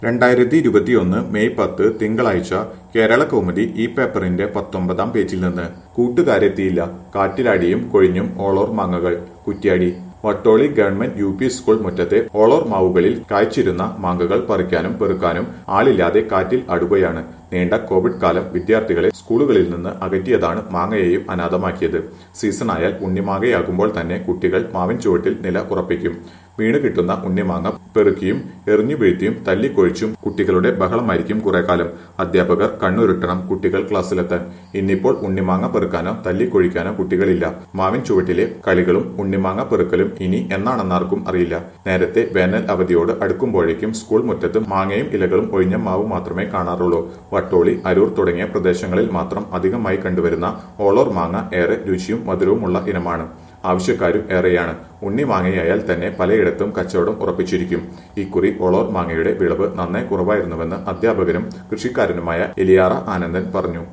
രണ്ടായിരത്തി ഇരുപത്തിയൊന്ന് മെയ് പത്ത് തിങ്കളാഴ്ച കേരള കൗമുദി ഈ പേപ്പറിന്റെ പത്തൊമ്പതാം പേജിൽ നിന്ന് കൂട്ടുകാരെത്തിയില്ല കാറ്റിലാടിയും കൊഴിഞ്ഞും ഓളോർ മാങ്ങകൾ Kuttiady Vattoli government U P school മുറ്റത്തെ ഓളോർ മാവുകളിൽ കായ്ച്ചിരുന്ന മാങ്ങകൾ പറിക്കാനും പെറുക്കാനും ആളില്ലാതെ കാറ്റിൽ അടുകയാണ് നീണ്ട കോവിഡ് കാലം വിദ്യാർത്ഥികളെ സ്കൂളുകളിൽ നിന്ന് അകറ്റിയതാണ് മാങ്ങയെയും അനാഥമാക്കിയത് സീസണായാൽ ഉണ്ണിമാങ്ങയാകുമ്പോൾ തന്നെ കുട്ടികൾ മാവിൻ ചുവട്ടിൽ നില ഉറപ്പിക്കും വീണ് കിട്ടുന്ന ഉണ്ണിമാങ്ങ പെറുക്കിയും എറിഞ്ഞു വീഴ്ത്തിയും തല്ലിക്കൊഴിച്ചും കുട്ടികളുടെ ബഹളമായിരിക്കും കുറെ കാലം അധ്യാപകർ കണ്ണുരുട്ടണം കുട്ടികൾ ക്ലാസ്സിലെത്താൻ ഇന്നിപ്പോൾ ഉണ്ണിമാങ്ങ പെറുക്കാനോ തല്ലിക്കൊഴിക്കാനോ കുട്ടികളില്ല മാവിൻ ചുവട്ടിലെ കളികളും ഉണ്ണിമാങ്ങ പെറുക്കലും ഇനി എന്നാണെന്നാർക്കും അറിയില്ല നേരത്തെ വേനൽ അവധിയോട് അടുക്കുമ്പോഴേക്കും സ്കൂൾ മുറ്റത്ത് മാങ്ങയും ഇലകളും ഒഴിഞ്ഞ മാവ് മാത്രമേ കാണാറുള്ളൂ വട്ടോളി അരൂർ തുടങ്ങിയ പ്രദേശങ്ങളിൽ മാത്രം അധികമായി കണ്ടുവരുന്ന ഓളോർ മാങ്ങ ഏറെ രുചിയും മധുരവുമുള്ള ഇനമാണ് ആവശ്യക്കാരും ഏറെയാണ് ഉണ്ണി മാങ്ങയായാൽ തന്നെ പലയിടത്തും കച്ചവടം ഉറപ്പിച്ചിരിക്കും ഇക്കുറി ഒളോർ മാങ്ങയുടെ വിളവ് നന്നേ കുറവായിരുന്നുവെന്ന് അധ്യാപകനും കൃഷിക്കാരനുമായ എലിയാറ ആനന്ദൻ പറഞ്ഞു